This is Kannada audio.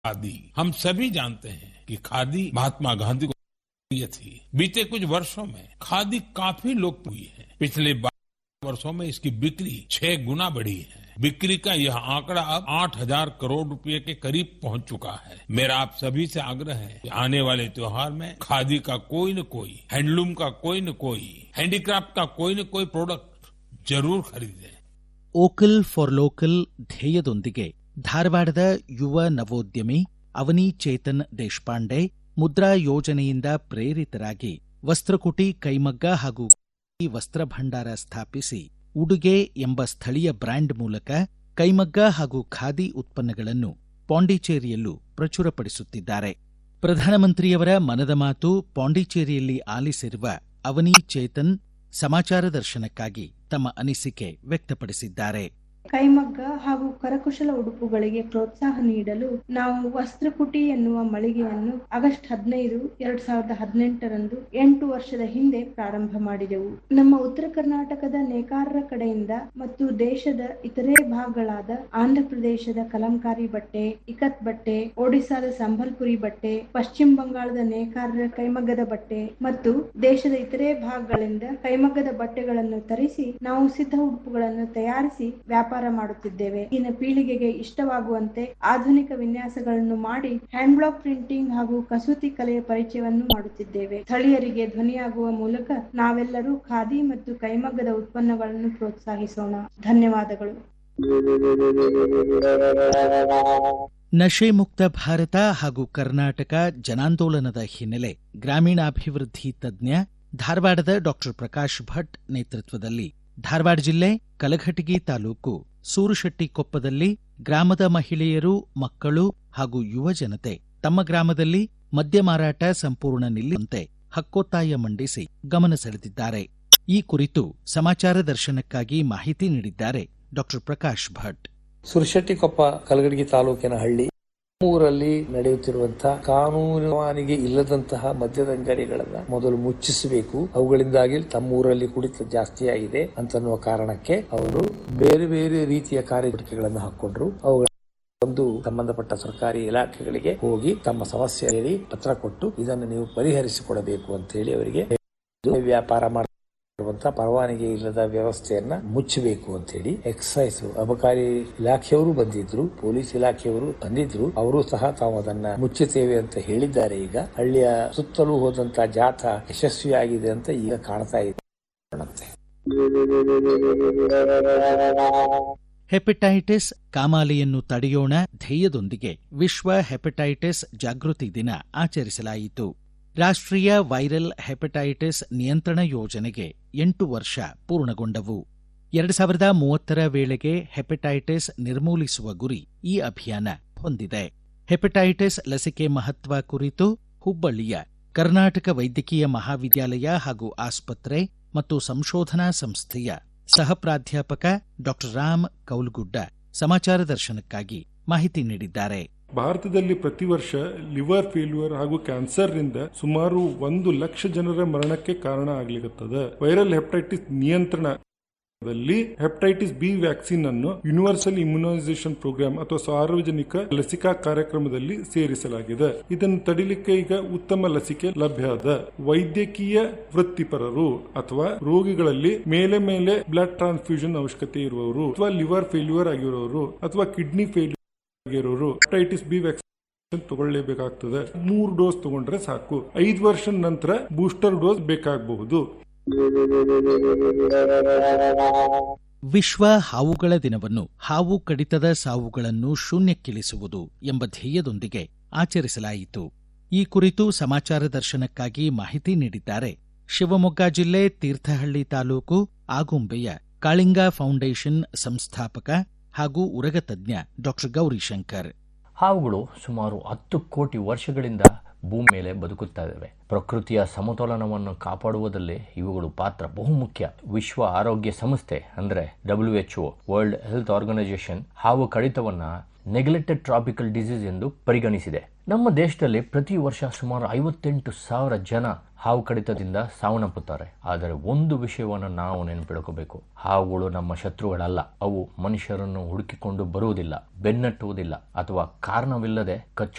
खादी हम सभी जानते हैं कि खादी महात्मा गांधी को प्रिय थी बीते कुछ वर्षों में खादी काफी लोकप्रिय है पिछले बारह वर्षों में इसकी बिक्री छह गुना बढ़ी है बिक्री का यह आंकड़ा अब आठ हजार करोड़ रुपए के करीब पहुंच चुका है मेरा आप सभी से आग्रह है कि आने वाले त्योहार में खादी का कोई न कोई हैंडलूम का कोई न कोई हैंडीक्राफ्ट का कोई न कोई प्रोडक्ट जरूर खरीदें ಓಕಲ್ ಫಾರ್ ಲೋಕಲ್ ಧ್ಯೇಯದೊಂದಿಗೆ ಧಾರವಾಡದ ಯುವ ನವೋದ್ಯಮಿ ಅವನಿ ಚೇತನ್ ದೇಶಪಾಂಡೆ ಮುದ್ರಾ ಯೋಜನೆಯಿಂದ ಪ್ರೇರಿತರಾಗಿ ವಸ್ತ್ರಕುಟಿ ಕೈಮಗ್ಗ ಹಾಗೂ ವಸ್ತ್ರ ಭಂಡಾರ ಸ್ಥಾಪಿಸಿ ಉಡುಗೆ ಎಂಬ ಸ್ಥಳೀಯ ಬ್ರ್ಯಾಂಡ್ ಮೂಲಕ ಕೈಮಗ್ಗ ಹಾಗೂ ಖಾದಿ ಉತ್ಪನ್ನಗಳನ್ನು ಪಾಂಡಿಚೇರಿಯಲ್ಲೂ ಪ್ರಚುರಪಡಿಸುತ್ತಿದ್ದಾರೆ ಪ್ರಧಾನಮಂತ್ರಿಯವರ ಮನದ ಮಾತು ಪಾಂಡಿಚೇರಿಯಲ್ಲಿ ಆಲಿಸಿರುವ ಅವನಿ ಚೇತನ್ ಸಮಾಚಾರ ದರ್ಶನಕ್ಕಾಗಿ ತಮ್ಮ ಅನಿಸಿಕೆ ವ್ಯಕ್ತಪಡಿಸಿದ್ದಾರೆ ಕೈಮಗ್ಗ ಹಾಗೂ ಕರಕುಶಲ ಉಡುಪುಗಳಿಗೆ ಪ್ರೋತ್ಸಾಹ ನೀಡಲು ನಾವು ವಸ್ತ್ರಕುಟಿ ಎನ್ನುವ ಮಳಿಗೆಯನ್ನು ಆಗಸ್ಟ್ ಹದಿನೈದು ಎರಡ್ ಸಾವಿರದ ಹದಿನೆಂಟರಂದು ಎಂಟು ವರ್ಷದ ಹಿಂದೆ ಪ್ರಾರಂಭ ಮಾಡಿದೆವು ನಮ್ಮ ಉತ್ತರ ಕರ್ನಾಟಕದ ನೇಕಾರರ ಕಡೆಯಿಂದ ಮತ್ತು ದೇಶದ ಇತರೆ ಭಾಗಗಳಾದ ಆಂಧ್ರ ಪ್ರದೇಶದ ಕಲಂಕಾರಿ ಬಟ್ಟೆ ಇಕತ್ ಬಟ್ಟೆ ಒಡಿಸಾದ ಸಂಬಲ್ಪುರಿ ಬಟ್ಟೆ ಪಶ್ಚಿಮ ಬಂಗಾಳದ ನೇಕಾರರ ಕೈಮಗ್ಗದ ಬಟ್ಟೆ ಮತ್ತು ದೇಶದ ಇತರೆ ಭಾಗಗಳಿಂದ ಕೈಮಗ್ಗದ ಬಟ್ಟೆಗಳನ್ನು ತರಿಸಿ ನಾವು ಸಿದ್ಧ ಉಡುಪುಗಳನ್ನು ತಯಾರಿಸಿ ವ್ಯಾಪಾರ ಮಾಡುತ್ತಿದ್ದೇವೆ ಇನ್ನು ಪೀಳಿಗೆಗೆ ಇಷ್ಟವಾಗುವಂತೆ ಆಧುನಿಕ ವಿನ್ಯಾಸಗಳನ್ನು ಮಾಡಿ ಹ್ಯಾಂಡ್ ಬ್ಲಾಕ್ ಪ್ರಿಂಟಿಂಗ್ ಹಾಗೂ ಕಸೂತಿ ಕಲೆಯ ಪರಿಚಯವನ್ನು ಮಾಡುತ್ತಿದ್ದೇವೆ ಸ್ಥಳೀಯರಿಗೆ ಧ್ವನಿಯಾಗುವ ಮೂಲಕ ನಾವೆಲ್ಲರೂ ಖಾದಿ ಮತ್ತು ಕೈಮಗ್ಗದ ಉತ್ಪನ್ನಗಳನ್ನು ಪ್ರೋತ್ಸಾಹಿಸೋಣ ಧನ್ಯವಾದಗಳು ನಶೆ ಮುಕ್ತ ಭಾರತ ಹಾಗೂ ಕರ್ನಾಟಕ ಜನಾಂದೋಲನದ ಹಿನ್ನೆಲೆ ಗ್ರಾಮೀಣಾಭಿವೃದ್ಧಿ ತಜ್ಞ ಧಾರವಾಡದ ಡಾಕ್ಟರ್ ಪ್ರಕಾಶ್ ಭಟ್ ನೇತೃತ್ವದಲ್ಲಿ ಧಾರವಾಡ ಜಿಲ್ಲೆ ಕಲಘಟಗಿ ತಾಲೂಕು ಸೂರುಶೆಟ್ಟಿಕೊಪ್ಪದಲ್ಲಿ ಗ್ರಾಮದ ಮಹಿಳೆಯರು ಮಕ್ಕಳು ಹಾಗೂ ಯುವ ಜನತೆ ತಮ್ಮ ಗ್ರಾಮದಲ್ಲಿ ಮದ್ಯ ಮಾರಾಟ ಸಂಪೂರ್ಣ ನಿಲ್ಲುವಂತೆ ಹಕ್ಕೊತ್ತಾಯ ಮಂಡಿಸಿ ಗಮನ ಸೆಳೆದಿದ್ದಾರೆ ಈ ಕುರಿತು ಸಮಾಚಾರ ದರ್ಶನಕ್ಕಾಗಿ ಮಾಹಿತಿ ನೀಡಿದ್ದಾರೆ ಡಾಕ್ಟರ್ ಪ್ರಕಾಶ್ ಭಟ್ ಸುರಶೆಟ್ಟಿಕೊಪ್ಪ ಕಲಗಡಗಿ ತಾಲೂಕಿನ ಹಳ್ಳಿ ಊರಲ್ಲಿ ನಡೆಯುತ್ತಿರುವಂತಹ ಕಾನೂನಿಗೆ ಇಲ್ಲದಂತಹ ಮದ್ಯದ ಅಂಗಡಿಗಳನ್ನ ಮೊದಲು ಮುಚ್ಚಿಸಬೇಕು ಅವುಗಳಿಂದಾಗಿ ತಮ್ಮ ಊರಲ್ಲಿ ಕುಡಿತ ಜಾಸ್ತಿ ಆಗಿದೆ ಅಂತನ್ನುವ ಕಾರಣಕ್ಕೆ ಅವರು ಬೇರೆ ಬೇರೆ ರೀತಿಯ ಕಾರ್ಯಚಟುವಟಿಕೆಗಳನ್ನು ಹಾಕೊಂಡ್ರು ಅವುಗಳ ಒಂದು ಸಂಬಂಧಪಟ್ಟ ಸರ್ಕಾರಿ ಇಲಾಖೆಗಳಿಗೆ ಹೋಗಿ ತಮ್ಮ ಸಮಸ್ಯೆ ಹೇಳಿ ಪತ್ರ ಕೊಟ್ಟು ಇದನ್ನು ನೀವು ಪರಿಹರಿಸಿಕೊಡಬೇಕು ಅಂತ ಹೇಳಿ ಅವರಿಗೆ ವ್ಯಾಪಾರ ಮಾಡ ಪರವಾನಗಿ ಇಲ್ಲದ ವ್ಯವಸ್ಥೆಯನ್ನ ಮುಚ್ಚಬೇಕು ಅಂತ ಹೇಳಿ ಎಕ್ಸೈಸ್ ಅಬಕಾರಿ ಇಲಾಖೆಯವರು ಬಂದಿದ್ರು ಪೊಲೀಸ್ ಇಲಾಖೆಯವರು ಬಂದಿದ್ರು ಅವರು ಸಹ ತಾವು ಅದನ್ನ ಮುಚ್ಚುತ್ತೇವೆ ಅಂತ ಹೇಳಿದ್ದಾರೆ ಈಗ ಹಳ್ಳಿಯ ಸುತ್ತಲೂ ಹೋದಂತ ಜಾಥಾ ಯಶಸ್ವಿಯಾಗಿದೆ ಅಂತ ಈಗ ಕಾಣ್ತಾ ಇದೆ ಹೆಪಟೈಟಿಸ್ ಕಾಮಾಲೆಯನ್ನು ತಡೆಯೋಣ ಧ್ಯೇಯದೊಂದಿಗೆ ವಿಶ್ವ ಹೆಪಟೈಟಿಸ್ ಜಾಗೃತಿ ದಿನ ಆಚರಿಸಲಾಯಿತು ರಾಷ್ಟ್ರೀಯ ವೈರಲ್ ಹೆಪಟೈಟಿಸ್ ನಿಯಂತ್ರಣ ಯೋಜನೆಗೆ ಎಂಟು ವರ್ಷ ಪೂರ್ಣಗೊಂಡವು ಎರಡು ಸಾವಿರದ ಮೂವತ್ತರ ವೇಳೆಗೆ ಹೆಪಟೈಟಿಸ್ ನಿರ್ಮೂಲಿಸುವ ಗುರಿ ಈ ಅಭಿಯಾನ ಹೊಂದಿದೆ ಹೆಪಟೈಟಿಸ್ ಲಸಿಕೆ ಮಹತ್ವ ಕುರಿತು ಹುಬ್ಬಳ್ಳಿಯ ಕರ್ನಾಟಕ ವೈದ್ಯಕೀಯ ಮಹಾವಿದ್ಯಾಲಯ ಹಾಗೂ ಆಸ್ಪತ್ರೆ ಮತ್ತು ಸಂಶೋಧನಾ ಸಂಸ್ಥೆಯ ಸಹ ಪ್ರಾಧ್ಯಾಪಕ ಡಾಕ್ಟರ್ ರಾಮ್ ಕೌಲ್ಗುಡ್ಡ ಸಮಾಚಾರ ದರ್ಶನಕ್ಕಾಗಿ ಮಾಹಿತಿ ನೀಡಿದ್ದಾರೆ ಭಾರತದಲ್ಲಿ ಪ್ರತಿ ವರ್ಷ ಲಿವರ್ ಫೇಲ್ಯೂರ್ ಹಾಗೂ ಕ್ಯಾನ್ಸರ್ ರಿಂದ ಸುಮಾರು ಒಂದು ಲಕ್ಷ ಜನರ ಮರಣಕ್ಕೆ ಕಾರಣ ಆಗ್ಲಿಕತ್ತದ ವೈರಲ್ ಹೆಪಟೈಟಿಸ್ ನಿಯಂತ್ರಣ ಹೆಪಟೈಟಿಸ್ ಬಿ ವ್ಯಾಕ್ಸಿನ್ ಅನ್ನು ಯೂನಿವರ್ಸಲ್ ಇಮ್ಯುನೈಸೇಷನ್ ಪ್ರೋಗ್ರಾಂ ಅಥವಾ ಸಾರ್ವಜನಿಕ ಲಸಿಕಾ ಕಾರ್ಯಕ್ರಮದಲ್ಲಿ ಸೇರಿಸಲಾಗಿದೆ ಇದನ್ನು ತಡಿಲಿಕ್ಕೆ ಈಗ ಉತ್ತಮ ಲಸಿಕೆ ಲಭ್ಯ ಅದ ವೈದ್ಯಕೀಯ ವೃತ್ತಿಪರರು ಅಥವಾ ರೋಗಿಗಳಲ್ಲಿ ಮೇಲೆ ಮೇಲೆ ಬ್ಲಡ್ ಟ್ರಾನ್ಸ್ಫ್ಯೂಷನ್ ಅವಶ್ಯಕತೆ ಇರುವವರು ಅಥವಾ ಲಿವರ್ ಫೇಲ್ಯೂರ್ ಆಗಿರುವವರು ಅಥವಾ ಕಿಡ್ನಿ ಫೇಲ್ಯೂರ್ ಆಗಿರೋರು ಹೆಪಟೈಟಿಸ್ ಬಿ ವ್ಯಾಕ್ಸಿನ್ ತಗೊಳ್ಳೇಬೇಕಾಗ್ತದೆ ಮೂರು ಡೋಸ್ ತಗೊಂಡ್ರೆ ಸಾಕು ಐದು ವರ್ಷ ನಂತರ ಬೂಸ್ಟರ್ ಡೋಸ್ ಬೇಕಾಗಬಹುದು ವಿಶ್ವ ಹಾವುಗಳ ದಿನವನ್ನು ಹಾವು ಕಡಿತದ ಸಾವುಗಳನ್ನು ಶೂನ್ಯಕ್ಕಿಳಿಸುವುದು ಎಂಬ ಧ್ಯೇಯದೊಂದಿಗೆ ಆಚರಿಸಲಾಯಿತು ಈ ಕುರಿತು ಸಮಾಚಾರ ದರ್ಶನಕ್ಕಾಗಿ ಮಾಹಿತಿ ನೀಡಿದ್ದಾರೆ ಶಿವಮೊಗ್ಗ ಜಿಲ್ಲೆ ತೀರ್ಥಹಳ್ಳಿ ತಾಲೂಕು ಆಗುಂಬೆಯ ಕಾಳಿಂಗ ಫೌಂಡೇಶನ್ ಸಂಸ್ಥಾಪಕ ಹಾಗೂ ಉರಗ ತಜ್ಞ ಡಾಕ್ಟರ್ ಗೌರಿಶಂಕರ್ ಹಾವುಗಳು ಸುಮಾರು ಹತ್ತು ಕೋಟಿ ವರ್ಷಗಳಿಂದ ಭೂಮಿ ಮೇಲೆ ಬದುಕುತ್ತಾ ಇದ್ದಾವೆ ಪ್ರಕೃತಿಯ ಸಮತೋಲನವನ್ನು ಕಾಪಾಡುವುದರಲ್ಲಿ ಇವುಗಳು ಪಾತ್ರ ಬಹುಮುಖ್ಯ ವಿಶ್ವ ಆರೋಗ್ಯ ಸಂಸ್ಥೆ ಅಂದ್ರೆ W H world health organisation ಹಾವು ಕಡಿತವನ್ನ ನೆಗ್ಲೆಕ್ಟೆಡ್ ಟ್ರಾಪಿಕಲ್ ಡಿಸೀಸ್ ಎಂದು ಪರಿಗಣಿಸಿದೆ ನಮ್ಮ ದೇಶದಲ್ಲಿ ಪ್ರತಿ ವರ್ಷ ಸುಮಾರು ಐವತ್ತೆಂಟು ಸಾವಿರ ಜನ ಹಾವು ಕಡಿತದಿಂದ ಸಾವನ್ನಪ್ಪುತ್ತಾರೆ ಆದರೆ ಒಂದು ವಿಷಯವನ್ನು ನಾವು ನೆನಪಿಡ್ಕೋಬೇಕು ಹಾವುಗಳು ನಮ್ಮ ಶತ್ರುಗಳಲ್ಲ ಅವು ಮನುಷ್ಯರನ್ನು ಹುಡುಕಿಕೊಂಡು ಬರುವುದಿಲ್ಲ ಬೆನ್ನಟ್ಟುವುದಿಲ್ಲ ಅಥವಾ ಕಾರಣವಿಲ್ಲದೆ ಕಚ್ಚು